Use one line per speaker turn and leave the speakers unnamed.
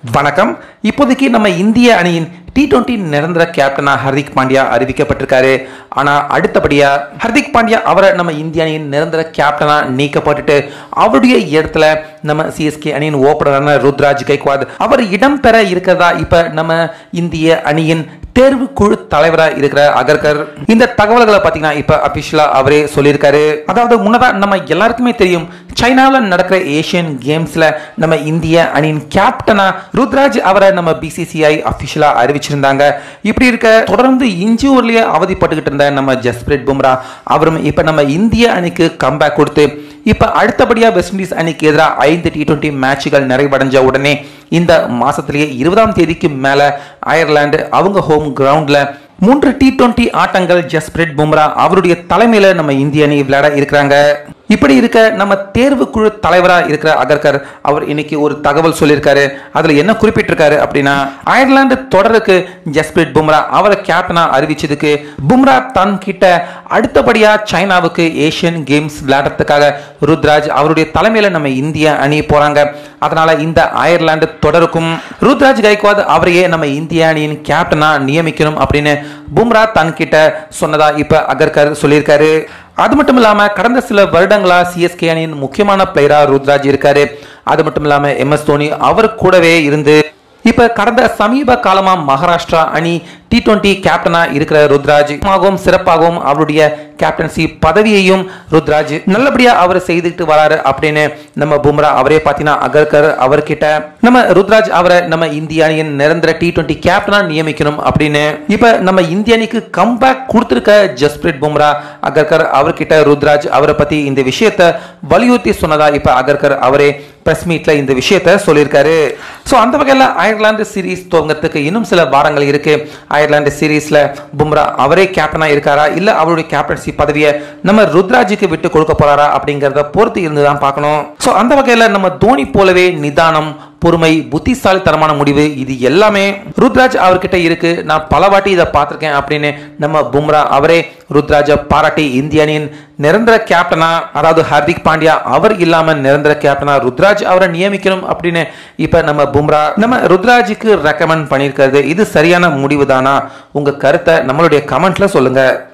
வணக்கம் இப்போதைக்கு நம்ம இந்திய அணியின் டி டுவெண்ட்டி நிரந்தர கேப்டனா ஹர்திக் பாண்டியா அறிவிக்கப்பட்டிருக்காரு ஆனா அடுத்தபடியா ஹர்திக் பாண்டியா அவரை நம்ம இந்திய அணியின் நிரந்தர கேப்டனா நீக்கப்பட்டுட்டு அவருடைய இடத்துல நம்ம சிஎஸ்கே அணியின் ஓப்பனரான ருத்ராஜ் கைக்வாத் அவர் இடம் பெற இருக்கிறதா இப்ப நம்ம இந்திய அணியின் தேர்வு குழு தலைவராக இருக்கிற அகர்கர் இந்த தகவல்களை பார்த்தீங்கன்னா இப்போ அபிஷியலாக அவரே சொல்லியிருக்காரு அதாவது முன்னதா நம்ம எல்லாருக்குமே தெரியும் சைனாவில் நடக்கிற ஏஷியன் கேம்ஸ்ல நம்ம இந்திய அணியின் கேப்டனா ருத்ராஜ் அவரை நம்ம பிசிசிஐ அபிஷியலா அறிவிச்சிருந்தாங்க இப்படி இருக்க தொடர்ந்து இன்ஜூர்லயே அவதிப்பட்டுக்கிட்டு இருந்த நம்ம ஜஸ்பிரிட் பும்ரா அவரும் இப்போ நம்ம இந்திய அணிக்கு கம்பேக் கொடுத்து இப்போ அடுத்தபடியாக வெஸ்ட் இண்டீஸ் அணிக்கு எதிராக ஐந்து டி டுவெண்ட்டி மேட்சுகள் நிறைவடைஞ்ச உடனே இந்த மாசத்திலேயே இருபதாம் தேதிக்கு மேல அயர்லாந்து அவங்க ஹோம் கிரவுண்ட்ல மூன்று டி டுவெண்ட்டி ஆட்டங்கள் ஜஸ்பிரிட் பும்ரா அவருடைய தலைமையில நம்ம இந்திய அணி விளையாட இருக்கிறாங்க இப்படி இருக்க நம்ம தேர்வு குழு தலைவராக இருக்கிற அகர்கர் அவர் இன்னைக்கு ஒரு தகவல் சொல்லியிருக்காரு அதுல என்ன குறிப்பிட்டிருக்காரு அப்படின்னா அயர்லாந்து தொடருக்கு ஜஸ்பிரிட் பும்ரா அவரை கேப்டனா அறிவிச்சதுக்கு பும்ரா தன் கிட்ட அடுத்தபடியா சைனாவுக்கு ஏசியன் கேம்ஸ் விளையாடுறதுக்காக ருத்ராஜ் அவருடைய தலைமையில நம்ம இந்திய அணி போறாங்க அதனால இந்த அயர்லாந்து தொடருக்கும் ருத்ராஜ் கைக்வாத் அவரையே நம்ம இந்திய அணியின் கேப்டனா நியமிக்கணும் அப்படின்னு பும்ரா தன்கிட்ட சொன்னதா இப்ப அகர்கர் சொல்லியிருக்காரு அது மட்டும் இல்லாம கடந்த சில வருடங்களா சிஎஸ்கே அணியின் முக்கியமான பிளேயரா ருத்ராஜ் இருக்காரு அது மட்டும் இல்லாம எம் எஸ் தோனி அவர் கூடவே இருந்து இப்ப கடந்த சமீப காலமா மகாராஷ்டிரா அணி டி டுவெண்ட்டி கேப்டனா இருக்கிற ருத்ராஜ் ஆகவும் சிறப்பாகவும் அவருடைய கேப்டன்சி பதவியையும் ருத்ராஜ் நல்லபடியா அவர் செய்துட்டு வராரு அப்படின்னு நம்ம பும்ரா அவரே பார்த்தீங்கன்னா அகர்கர் அவர்கிட்ட நம்ம ருத்ராஜ் அவரை நம்ம இந்திய அணியின் நிரந்தர டி டுவெண்ட்டி கேப்டனா நியமிக்கணும் அப்படின்னு இப்ப நம்ம இந்திய அணிக்கு கம்பேக் கொடுத்திருக்க ஜஸ்பிரிட் பும்ரா அகர்கர் அவர்கிட்ட ருத்ராஜ் அவரை பத்தி இந்த விஷயத்த வலியுறுத்தி சொன்னதா இப்ப அகர்கர் அவரே பிரஸ் மீட்ல இந்த விஷயத்த சொல்லியிருக்காரு ஸோ அந்த வகையில் அயர்லாந்து சீரீஸ் துவங்கத்துக்கு இன்னும் சில வாரங்கள் இருக்கு அயர்லாந்து சீரீஸ்ல பும்ரா அவரே கேப்டனா இருக்காரா இல்ல அவருடைய கேப்டன்சி பதவியை நம்ம ருத்ராஜுக்கு விட்டு கொடுக்க போறாரா அப்படிங்கறத பொறுத்து இருந்து தான் பார்க்கணும் ஸோ அந்த வகையில் நம்ம தோனி போலவே நிதானம் பொறுமை புத்திசாலித்தனமான முடிவு இது எல்லாமே ருத்ராஜ் அவர்கிட்ட இருக்கு நான் பல வாட்டி இதை பார்த்துருக்கேன் அப்படின்னு நம்ம பும்ரா அவரே ருத்ராஜை பாராட்டி இந்திய அணியின் நிரந்தர கேப்டனா அதாவது ஹர்திக் பாண்டியா அவர் இல்லாம நிரந்தர கேப்டனா ருத்ராஜ் அவரை நியமிக்கணும் அப்படின்னு இப்ப நம்ம பும்ரா நம்ம ருத்ராஜுக்கு ரெக்கமெண்ட் பண்ணியிருக்கிறது இது சரியான முடிவு தானா உங்க கருத்தை நம்மளுடைய கமெண்ட்ல சொல்லுங்க